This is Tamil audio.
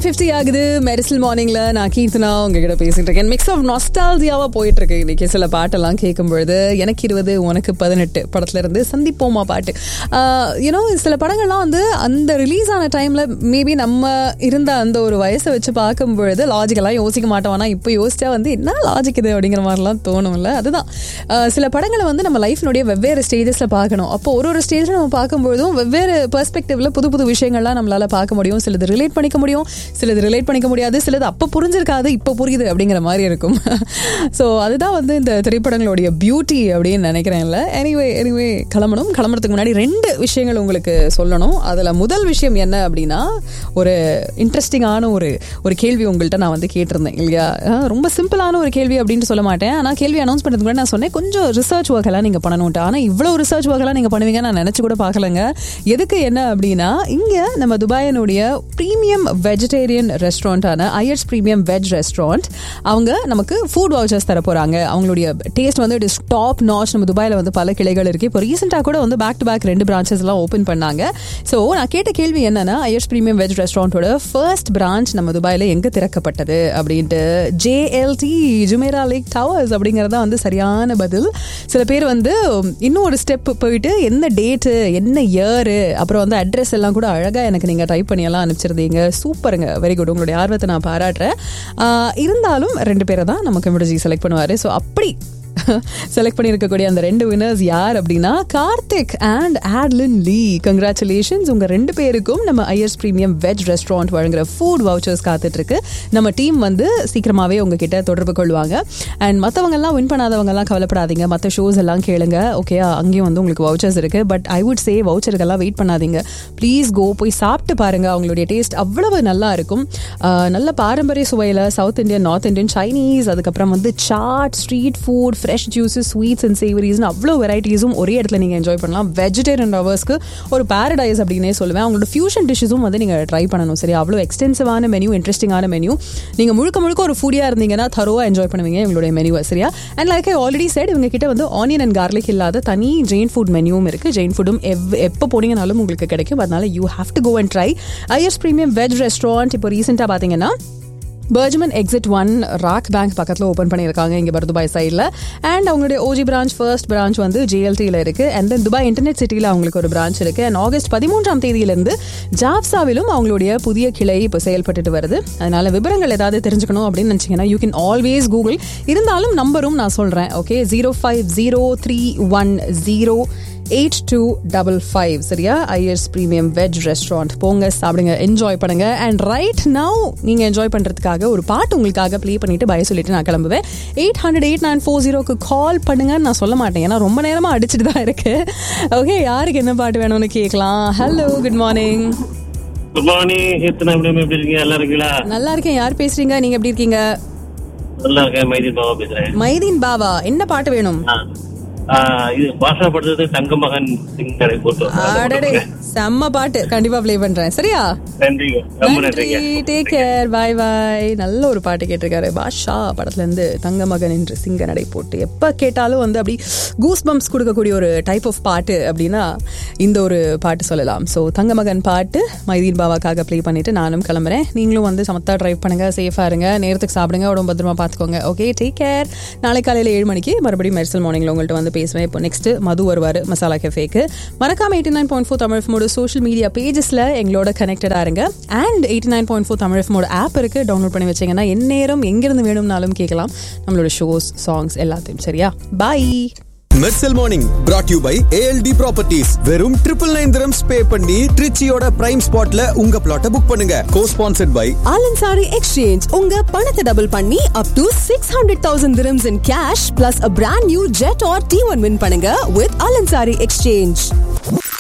நைன் ஃபிஃப்டி ஆகுது மெரிசல் மார்னிங்ல நான் கீர்த்தனா உங்ககிட்ட பேசிட்டு இருக்கேன் மிக்ஸ் ஆஃப் நாஸ்டாலஜியாவா போயிட்டு இருக்கு இன்னைக்கு சில பாட்டெல்லாம் கேட்கும் பொழுது எனக்கு இருபது உனக்கு பதினெட்டு படத்துல இருந்து சந்திப்போமா பாட்டு யூனோ சில படங்கள்லாம் வந்து அந்த ரிலீஸ் ஆன டைம்ல மேபி நம்ம இருந்த அந்த ஒரு வயசை வச்சு பார்க்கும் பொழுது லாஜிக்கெல்லாம் யோசிக்க மாட்டோம் ஆனா இப்போ யோசிச்சா வந்து என்ன லாஜிக் இது அப்படிங்கிற மாதிரிலாம் தோணும்ல அதுதான் ஆஹ் சில படங்களை வந்து நம்ம லைஃப்னுடைய வெவ்வேறு ஸ்டேஜஸ்ல பார்க்கணும் அப்போ ஒரு ஒரு ஸ்டேஜ்ல நம்ம பார்க்கும்பொழுதும் வெவ்வேறு பெர்ஸ்பெக்டிவ்ல புது புது விஷயங்கள்லாம் நம்மளால பார்க்க முடியும் சிலது ரிலேட் பண்ணிக்க முடியும் சிலது ரிலேட் பண்ணிக்க முடியாது சிலது அப்போ புரிஞ்சிருக்காது இப்போ புரியுது அப்படிங்கிற மாதிரி இருக்கும் ஸோ அதுதான் வந்து இந்த திரைப்படங்களுடைய பியூட்டி அப்படின்னு நினைக்கிறேன்ல எனிவே எனிவே கிளம்பணும் கிளம்புறதுக்கு முன்னாடி ரெண்டு விஷயங்கள் உங்களுக்கு சொல்லணும் அதில் முதல் விஷயம் என்ன அப்படின்னா ஒரு இன்ட்ரெஸ்டிங்கான ஒரு ஒரு கேள்வி உங்கள்கிட்ட நான் வந்து கேட்டிருந்தேன் இல்லையா அஹ் ரொம்ப சிம்பிளான ஒரு கேள்வி அப்படின்னு சொல்ல மாட்டேன் ஆனால் கேள்வி அனௌன்ஸ் பண்ணுறதுக்கு முன்னாடி நான் சொன்னேன் கொஞ்சம் ரிசர்ச் ஒர்க் எல்லாம் நீங்கள் பண்ணணும்ட்டு ஆனால் இவ்வளோ ரிசர்ச் ஒர்க் எல்லாம் நீங்கள் பண்ணுவீங்க நான் நினச்சி கூட பார்க்கலங்க எதுக்கு என்ன அப்படின்னா இங்கே நம்ம துபாயினுடைய ப்ரீமியம் வெஜிடேரியன் ரெஸ்டாரண்ட்டான ஐஎஸ் ப்ரீமியம் வெஜ் ரெஸ்டாரண்ட் அவங்க நமக்கு ஃபுட் வவுச்சர்ஸ் தர போகிறாங்க அவங்களுடைய டேஸ்ட் வந்து இட் இஸ் டாப் நாச் நம்ம துபாயில் வந்து பல கிளைகள் இருக்குது இப்போ ரீசெண்டாக கூட வந்து பேக் டு பேக் ரெண்டு பிரான்ச்சஸ் எல்லாம் ஓப்பன் பண்ணாங்க ஸோ நான் கேட்ட கேள்வி என்னன்னா ஐஎஸ் ப்ரீமியம் வெஜ் ரெஸ்டாரண்ட்டோட ஃபர்ஸ்ட் பிரான்ச் நம்ம துபாயில் எங்கே திறக்கப்பட்டது அப்படின்ட்டு ஜேஎல்டி ஜுமேரா லேக் டவர்ஸ் அப்படிங்கிறது தான் வந்து சரியான பதில் சில பேர் வந்து இன்னும் ஒரு ஸ்டெப் போயிட்டு என்ன டேட்டு என்ன இயரு அப்புறம் வந்து அட்ரஸ் எல்லாம் கூட அழகாக எனக்கு நீங்கள் டைப் பண்ணி எல்லாம் அனுப்பிச்சிருந்தீங்க சூப்பருங்க வெரி குட் உங்களுடைய ஆர்வத்தை நான் பாராட்டுறேன் ஆஹ் இருந்தாலும் ரெண்டு பேரை தான் நமக்கு முடிஜி செலக்ட் பண்ணுவார் ஸோ அப்படி செலக்ட் பண்ணியிருக்கக்கூடிய அந்த ரெண்டு வினர்ஸ் யார் அப்படின்னா Karthik and Adlin Lee congratulations உங்க ரெண்டு பேருக்கும் நம்ம ஐஎஸ் பிரீமியம் வெஜ் ரெஸ்டாரண்ட் வழங்குற ஃபுட் வவுச்சர்ஸ் காத்துட்டு இருக்கு நம்ம டீம் வந்து சீக்கிரமாவே உங்ககிட்ட தொடர்பு கொள்வாங்க அண்ட் மற்றவங்க எல்லாம் வின் பண்ணாதவங்க எல்லாம் கவலைப்படாதீங்க மற்ற ஷோஸ் எல்லாம் கேளுங்க ஓகே அங்கேயும் வந்து உங்களுக்கு வவுச்சர்ஸ் இருக்கு பட் ஐ வுட் சே வவுச்சருக்கெல்லாம் வெயிட் பண்ணாதீங்க ப்ளீஸ் கோ போய் சாப்பிட்டு பாருங்க அவங்களுடைய டேஸ்ட் அவ்வளவு நல்லா இருக்கும் ஆஹ் நல்ல பாரம்பரிய சுவையில் south Indian north Indian Chinese அதுக்கப்புறம் வந்து chaat street food fresh juices sweets and சேவரிஸ்னு அவ்வளோ வெரைட்டிஸும் ஒரே இடத்துல நீங்கள் என்ஜாய் பண்ணலாம் வெஜிடேரியன் லவர்ஸ்க்கு ஒரு பாரடைஸ் அப்படின்னே சொல்லுவேன் அவங்களோட ஃபியூஷன் டிஷ்ஷஸும் வந்து நீங்கள் ட்ரை பண்ணணும் சரி அவ்வளோ எக்ஸ்டென்சிவான மெனு இன்ட்ரெஸ்டிங்கான மெனு நீங்கள் முழுக்க முழுக்க ஒரு ஃபுடியாக இருந்தீங்கன்னா தரோவாக என்ஜாய் பண்ணுவீங்க இவங்களுடைய மெனுவை சரியா and like I already said இவங்க கிட்ட வந்து ஆனியன் அண்ட் கார்லிக் இல்லாத தனி ஜெயின் ஃபுட் மெனுவும் இருக்குது ஜெயின் ஃபுட்டும் எவ் எப்போ போனீங்கனாலும் உங்களுக்கு கிடைக்கும் அதனால you have to go and try IS premium veg restaurant இப்போ ரீசெண்டாக பார்த்தீங்கன்னா Burjuman exit one RAK bank பக்கத்தில் ஓப்பன் பண்ணியிருக்காங்க இங்கே பர்துபாய் சைடில் அண்ட் அவங்களுடைய ஓஜி பிரான்ச் ஃபர்ஸ்ட் பிரான்ச் வந்து ஜேஎல்டியில் இருக்குது அண்ட் தென் துபாய் இன்டர்நெட் சிட்டியில் அவங்களுக்கு ஒரு பிரான்ச் இருக்குது அண்ட் ஆகஸ்ட் பதிமூன்றாம் தேதியிலிருந்து ஜாப்சாவிலும் அவங்களுடைய புதிய கிளை இப்போ செயல்பட்டுட்டு வருது அதனால விவரங்கள் ஏதாவது தெரிஞ்சுக்கணும் அப்படின்னு நினச்சிங்கன்னா யூ கேன் ஆல்வேஸ் கூகுள் இருந்தாலும் நம்பரும் நான் சொல்கிறேன் okay zero five zero three one zero eight two double five சரியா ஐஎஸ் ப்ரீமியம் வெஜ் ரெஸ்டாரண்ட் போங்க சாப்பிடுங்க என்ஜாய் பண்ணுங்க அண்ட் ரைட் நவ் நீங்கள் என்ஜாய் பண்ணுறதுக்காக ஒரு பாட்டு உங்களுக்காக ப்ளே பண்ணிட்டு பய சொல்லிட்டு நான் கிளம்புவேன் eight hundred eight nine four ஜீரோக்கு கால் பண்ணுங்கன்னு நான் சொல்ல மாட்டேன் ஏன்னா ரொம்ப நேரமாக அடிச்சுட்டு தான் இருக்கு ஓகே யாருக்கு என்ன பாட்டு வேணும்னு கேட்கலாம் hello good morning good morning எத்தனை எப்படி எப்படி இருக்கீங்க நல்லா இருக்கீங்களா நல்லா இருக்கேன் யார் பேசுறீங்க நீங்க எப்படி இருக்கீங்க நல்லா இருக்கேன் மைதீன் பாபா பேசுறேன் மைதீன் பாபா என்ன பாட்டு வேணும் ஆ. ஆ, இது பாஷா படுத்தது தங்க மகன் சிங்கரை போட்டு அடடே செம்ம பாட்டு கண்டிப்பா ப்ளே பண்றேன் சரியா நன்றிங்க ரொம்ப நன்றிங்க டேக் கேர் பாய் பாய் நல்ல ஒரு பாட்டு கேட்டிருக்காரு பாஷா படத்துல இருந்து தங்க மகன் என்று சிங்க நடை போட்டு எப்ப கேட்டாலும் வந்து அப்படி கூஸ் பம்ப்ஸ் கொடுக்கக்கூடிய ஒரு டைப் ஆஃப் பாட்டு அப்படின்னா இந்த ஒரு பாட்டு சொல்லலாம் ஸோ தங்க மகன் பாட்டு மைதீன் பாபாக்காக ப்ளே பண்ணிட்டு நானும் கிளம்புறேன் நீங்களும் வந்து சமத்தா ட்ரைவ் பண்ணுங்க சேஃபா இருங்க நேரத்துக்கு சாப்பிடுங்க உடம்பு பத்திரமா பார்த்துக்கோங்க ஓகே டேக் கேர் நாளை காலையில் ஏழு மணிக்கு மறுபடியும் மெர்சல் மார்னிங்ல உங்கள்கிட்ட வந்து பேசுவேன் இப்போ நெக்ஸ்ட் மது வருவார் மசாலா கெஃபேக்கு மறக்காம eighty nine point four Tamil ஃபோட சோஷியல் மீடியா பேஜஸ்ல எங்களோட கனெக்டடா இருங்க and eighty nine point four Tamil ஃபோட ஆப் இருக்கு டவுன்லோட் பண்ணி வச்சீங்கன்னா எந்நேரம் எங்கிருந்து வேணும்னாலும் கேட்கலாம் நம்மளோட ஷோஸ் சாங்ஸ் எல்லாத்தையும் சரியா bye Mersal morning brought you by ALT properties வெறும் ட்ரிபிள் நைன் திரம்ஸ் பே பண்ணி ட்ரிச்சியோட பிரைம் ஸ்பாட்ல உங்க பிளாட்டை புக் பண்ணுங்க go sponsored by Al Ansari exchange உங்க பணத்தை டபுள் பண்ணி up to six hundred thousand dirhams in cash plus a brand new jet R T one win பண்ணுங்க வித் ஆலன்சாரி எக்ஸ்சேஞ்ச்